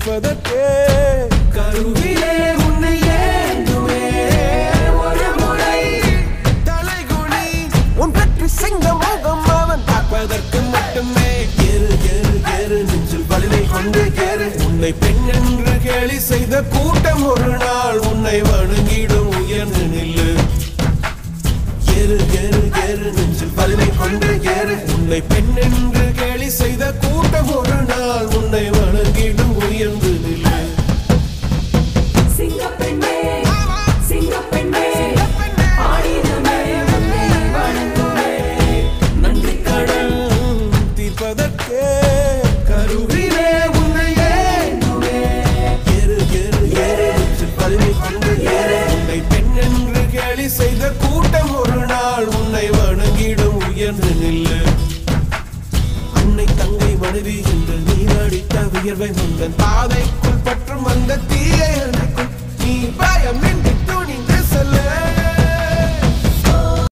தீர்ப்பதற்கே கருவிலே உன்னை ஏந்துமே ஒரு முறை தலைகுனி உன் வெற்றி சிங்க முகம் அவன் பார்ப்பதற்கு மட்டுமே ஏறு ஏறு ஏறு நெஞ்சில் வலிமை கொண்டு ஏறு உன்னை பெண் என்று கேலி செய்த கூட்டம் ஒரு நாள் உன்னை வணங்கிடும் உயர்ந்து நில்லு ஏறு ஏறு ஏறு நெஞ்சில் வலிமை கொண்டு ஏறு உன்னை பெண் என்று கேலி செய்த கூட்டம் ஒரு நாள் உன்னை வணங்கிடும் உயர்ந்து நில்லு சிங்கப்பெண்ணே சிங்கப்பெண்ணே ஆடினமே உன்னை வணங்குவே நன்றி கடன் தீர்ப்பதற்கே கருவிலே உன்னை ஏந்துமே ஏறு ஏறு ஏறு நெஞ்சில் வலிமை கொண்டு ஏறு உன்னை பெண் என்று கேலி செய்த கூட்டம் ஒரு நாள் உன்னை வணங்கிடும் உயர்ந்து நில்லு அன்னை தங்கை மனைவி என்று நீ அடித்த வியர்வை முந்தன் பாதை